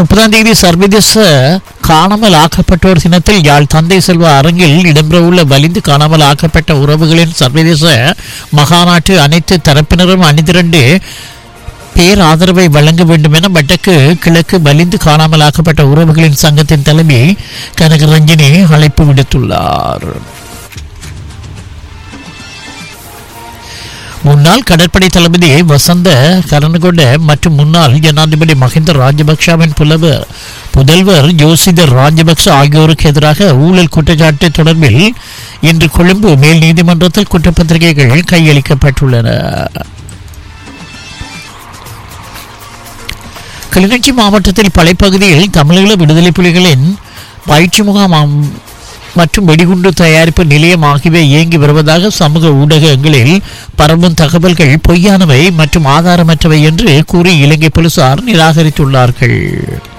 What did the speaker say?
முப்பதாம் தேதி சர்வதேச காணாமல் ஆக்கப்பட்டோர் தினத்தில் யாழ் தந்தை செல்வ அரங்கில் இடம்பெறவுள்ள வலிந்து காணாமல் ஆக்கப்பட்ட உறவுகளின் சர்வதேச மகாநாட்டு அனைத்து தரப்பினரும் அணிதிரண்டு பேர் ஆதரவை வழங்க வேண்டும் என வடக்கு கிழக்கு வலிந்து காணாமல் ஆக்கப்பட்ட உறவுகளின் சங்கத்தின் தலைவி கனகரஞ்சினி அழைப்பு விடுத்துள்ளார் முன்னாள் கடற்படை தளபதி வசந்த கரன்கொண்ட மற்றும் முன்னாள் ஜனாதிபதி மஹிந்த ராஜபக்ஷவின் புலவர் புதல்வர் ஜோசிதர் ராஜபக்ஷ ஆகியோருக்கு எதிராக ஊழல் குற்றச்சாட்டு தொடர்பில் இன்று கொழும்பு மேல் நீதிமன்றத்தில் குற்றப்பத்திரிகைகள் கையளிக்கப்பட்டுள்ளன கிளிநொச்சி மாவட்டத்தில் படைப்பகுதியில் தமிழீழ விடுதலை புலிகளின் பயிற்சி முகாம் அம்- மற்றும் வெடிகுண்டு தயாரிப்பு நிலையம் ஆகியவை இயங்கி வருவதாக சமூக ஊடகங்களில் பரவும் தகவல்கள் பொய்யானவை மற்றும் ஆதாரமற்றவை என்று கூறி இலங்கை போலீசார் நிராகரித்துள்ளார்கள்